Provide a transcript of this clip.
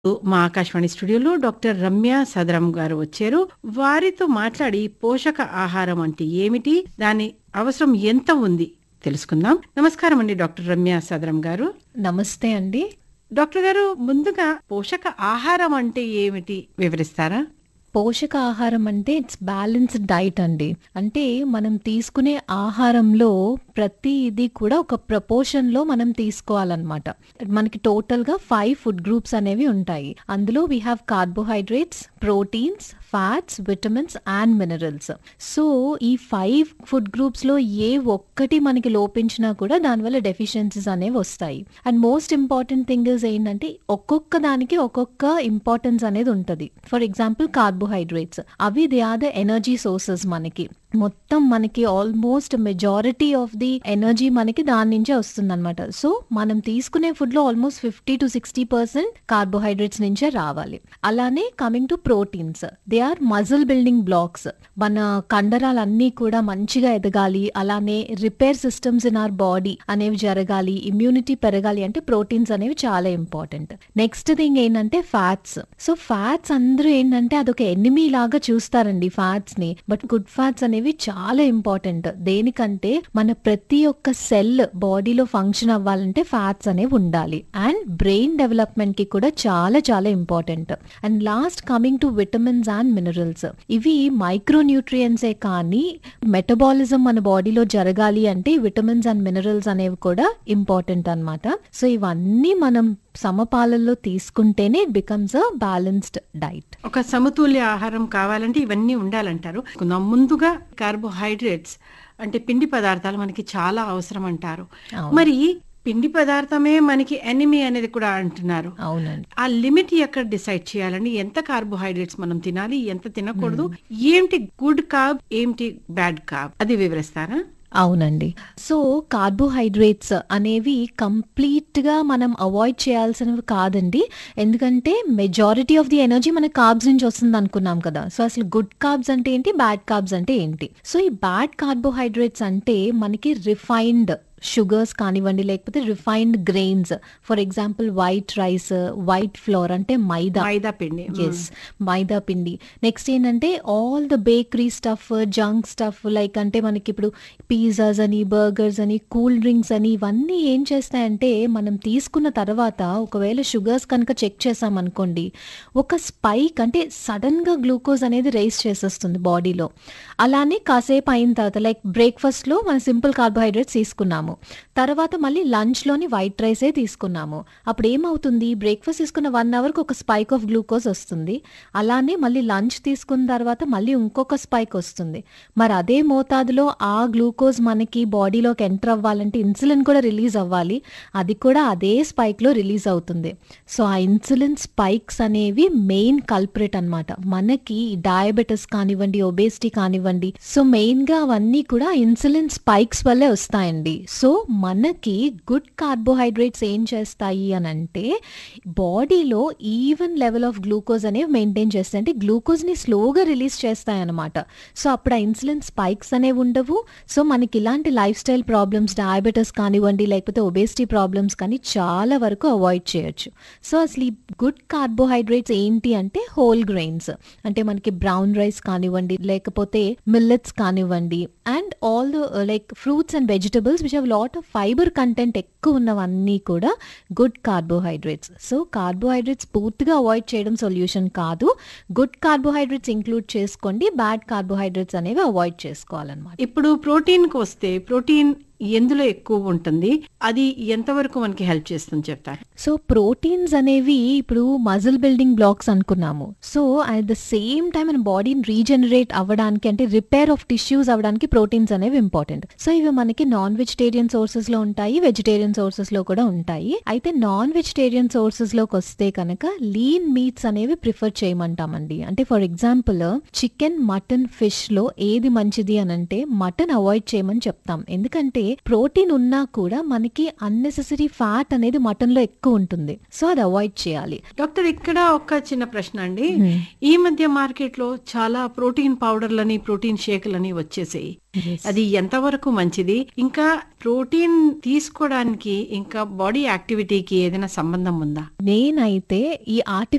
మా ఆకాశవాణి స్టూడియోలో డాక్టర్ రమ్య సదరం గారు వచ్చారు వారితో మాట్లాడి పోషక ఆహారం అంటే ఏమిటి దాని అవసరం ఎంత ఉంది తెలుసుకుందాం నమస్కారం అండి డాక్టర్ రమ్య సదరం గారు నమస్తే అండి డాక్టర్ గారు ముందుగా పోషక ఆహారం అంటే ఏమిటి వివరిస్తారా పోషక ఆహారం అంటే ఇట్స్ బ్యాలెన్స్డ్ డైట్ అండి అంటే మనం తీసుకునే ఆహారంలో ప్రతి ఇది కూడా ఒక ప్రపోర్షన్ లో మనం తీసుకోవాలన్నమాట మనకి టోటల్ గా ఫైవ్ ఫుడ్ గ్రూప్స్ అనేవి ఉంటాయి అందులో we have carbohydrates proteins fats vitamins and minerals so ఈ ఫైవ్ ఫుడ్ గ్రూప్స్ లో ఏ ఒక్కటి మనకి లోపించినా కూడా దానివల్ల డెఫిషియన్సీస్ అనేవి వస్తాయి and most important thing is ఏంటంటే ఒక్కొక్క దానికి ఒక్కొక్క ఇంపార్టెన్స్ అనేది ఉంటుంది ఫర్ ఎగ్జాంపుల్ కార్బోహైడ్రేట్స్ అవి they are the energy sources మనకి మొత్తం మనకి almost majority of the energy మనకి దాని నుంచే వస్తుంది అనమాట సో మనం తీసుకునే ఫుడ్ లో almost fifty to sixty percent carbohydrates నుంచే రావాలి అలానే coming to proteins they are muscle building blocks మన కండరాలన్నీ కూడా మంచిగా ఎదగాలి అలానే repair systems in our body అనేవి జరగాలి ఇమ్యూనిటీ పెరగాలి అంటే ప్రోటీన్స్ అనేవి చాలా ఇంపార్టెంట్ నెక్స్ట్ థింగ్ ఏంటంటే ఫ్యాట్స్ సో ఫ్యాట్స్ అందరూ ఏంటంటే అదొక ఎనిమీ లాగా చూస్తారండి ఫ్యాట్స్ ని బట్ గుడ్ ఫ్యాట్స్ అనేవి చాలా ఇంపార్టెంట్ దేనికంటే మన ప్రతి ఒక్క సెల్ బాడీలో ఫంక్షన్ అవ్వాలంటే ఫ్యాట్స్ అనేవి ఉండాలి అండ్ బ్రెయిన్ డెవలప్మెంట్ కి కూడా చాలా చాలా important and last coming to vitamins and minerals ఇవి మైక్రో న్యూట్రియంట్సే కానీ మెటబాలిజం మన బాడీలో జరగాలి అంటే విటమిన్స్ అండ్ మినరల్స్ అనేవి కూడా ఇంపార్టెంట్ అన్నమాట సో ఇవన్నీ మనం సమపాలల్లో తీసుకుంటేనే it becomes a balanced diet ఒక సమతుల్య ఆహారం కావాలంటే ఇవన్నీ ఉండాలంటారు కొందాం. ముందుగా కార్బోహైడ్రేట్స్ అంటే పిండి పదార్థాలు మనకి చాలా అవసరం అంటారు అవును. మరి పిండి పదార్థమే మనకి ఎనిమి అనేది కూడా అంటున్నారు అవునండి ఆ లిమిట్ ఎక్కడ డిసైడ్ చేయాలండి ఎంత కార్బోహైడ్రేట్స్ మనం తినాలి ఎంత తినకూడదు ఏంటి గుడ్ కాబ్ ఏంటి బ్యాడ్ కాబ్ అది వివరిస్తారా అవునండి సో కార్బోహైడ్రేట్స్ అనేవి కంప్లీట్ గా మనం అవాయిడ్ చేయాల్సినవి కాదండి ఎందుకంటే మెజారిటీ ఆఫ్ ది ఎనర్జీ మన కార్బ్స్ నుంచి వస్తుంది అనుకున్నాం కదా సో అసలు గుడ్ కార్బ్స్ అంటే ఏంటి బ్యాడ్ కార్బ్స్ అంటే ఏంటి సో ఈ బ్యాడ్ కార్బోహైడ్రేట్స్ అంటే మనకి రిఫైన్డ్ షుగర్స్ కానివ్వండి లేకపోతే refined grains for example white rice white flour అంటే మైదా మైదా పిండి ఎస్ మైదా పిండి నెక్స్ట్ ఏంటంటే all the bakery stuff junk stuff like అంటే మనకి ఇప్పుడు పిజ్జాస్ అని బర్గర్స్ అని కూల్ డ్రింక్స్ అని ఇవన్నీ ఏం చేస్తాయంటే మనం తీసుకున్న తర్వాత ఒకవేళ షుగర్స్ కనుక చెక్ చేసాం అనుకోండి ఒక స్పైక్ అంటే సడన్ గా గ్లూకోజ్ అనేది రైస్ చేసేస్తుంది బాడీలో అలానే కాసేపు అయిన తర్వాత లైక్ బ్రేక్ఫాస్ట్ లో మనం సింపుల్ కార్బోహైడ్రేట్స్ తీసుకున్నాము తర్వాత మళ్ళీ లంచ్ లోని వైట్ రైసే తీసుకున్నాము అప్పుడు ఏమవుతుంది బ్రేక్ఫాస్ట్ తీసుకున్న వన్ అవర్కి ఒక స్పైక్ ఆఫ్ గ్లూకోజ్ వస్తుంది అలానే మళ్ళీ లంచ్ తీసుకున్న తర్వాత మళ్ళీ ఇంకొక స్పైక్ వస్తుంది మరి అదే మోతాదులో ఆ గ్లూకోజ్ మనకి బాడీలోకి ఎంటర్ అవ్వాలంటే ఇన్సులిన్ కూడా రిలీజ్ అవ్వాలి అది కూడా అదే స్పైక్ లో రిలీజ్ అవుతుంది సో ఆ ఇన్సులిన్ స్పైక్స్ అనేవి మెయిన్ కల్పరేట్ అన్నమాట మనకి డయాబెటిస్ కానివ్వండి ఒబేసిటీ కానివ్వండి సో మెయిన్ గా అవన్నీ కూడా ఇన్సులిన్ స్పైక్స్ వల్లే వస్తాయండి సో మనకి గుడ్ కార్బోహైడ్రేట్స్ ఏం చేస్తాయి అని అంటే బాడీలో ఈవెన్ లెవెల్ ఆఫ్ గ్లూకోజ్ అనేవి మెయింటైన్ చేస్తాయి అంటే గ్లూకోజ్ ని స్లోగా రిలీజ్ చేస్తాయి అనమాట సో అప్పుడు ఆ ఇన్సులిన్ స్పైక్స్ అనేవి ఉండవు సో మనకి ఇలాంటి లైఫ్ స్టైల్ ప్రాబ్లమ్స్ డయాబెటిస్ కానివ్వండి లేకపోతే ఒబేసిటీ ప్రాబ్లమ్స్ కానీ చాలా వరకు అవాయిడ్ చేయొచ్చు సో అసలు ఈ గుడ్ కార్బోహైడ్రేట్స్ ఏంటి అంటే హోల్ గ్రెయిన్స్ అంటే మనకి బ్రౌన్ రైస్ కానివ్వండి లేకపోతే మిల్లెట్స్ కానివ్వండి and all the like fruits and vegetables which have lot of fibre content ఎక్కువ ఉన్నవన్నీ కూడా గుడ్ కార్బోహైడ్రేట్స్ సో కార్బోహైడ్రేట్స్ పూర్తిగా అవాయిడ్ చేయడం సొల్యూషన్ కాదు గుడ్ కార్బోహైడ్రేట్స్ ఇంక్లూడ్ చేసుకోండి బ్యాడ్ కార్బోహైడ్రేట్స్ అనేవి అవాయిడ్ చేసుకోవాలన్నమాట ఇప్పుడు ప్రోటీన్ కు వస్తే ప్రోటీన్ ఎందులో ఎక్కువ ఉంటుంది అది ఎంతవరకు మనకి హెల్ప్ చేస్తుంది చెప్తారు సో ప్రోటీన్స్ అనేవి ఇప్పుడు మజిల్ బిల్డింగ్ బ్లాక్స్ అనుకున్నాము so at the same time మన బాడీని రీజనరేట్ అవ్వడానికి అంటే రిపేర్ ఆఫ్ టిష్యూస్ అవ్వడానికి ప్రోటీన్స్ అనేవి ఇంపార్టెంట్ సో ఇవి మనకి నాన్ వెజిటేరియన్ సోర్సెస్ లో ఉంటాయి వెజిటేరియన్ సోర్సెస్ లో కూడా ఉంటాయి అయితే నాన్ వెజిటేరియన్ సోర్సెస్ లోకి వస్తే కనుక లీన్ మీట్స్ అనేవి ప్రిఫర్ చేయమంటామండి అంటే for example chicken mutton fish లో ఏది మంచిది అని అంటే మటన్ అవాయిడ్ చేయమని చెప్తాం ఎందుకంటే ప్రోటీన్ ఉన్నా కూడా మనకి అన్నెసెసరీ ఫ్యాట్ అనేది మటన్ లో ఎక్కువ ఉంటుంది సో అది అవాయిడ్ చేయాలి డాక్టర్ ఇక్కడ ఒక చిన్న ప్రశ్న అండి ఈ మధ్య మార్కెట్ లో చాలా ప్రోటీన్ పౌడర్లని ప్రోటీన్ షేకులని వచ్చేసాయి అది ఎంతవరకు మంచిది ఇంకా ప్రోటీన్ తీసుకోవడానికి ఇంకా బాడీ యాక్టివిటీకి ఏదైనా సంబంధం ఉందా నేనైతే ఈ ఆర్టిఫిషియల్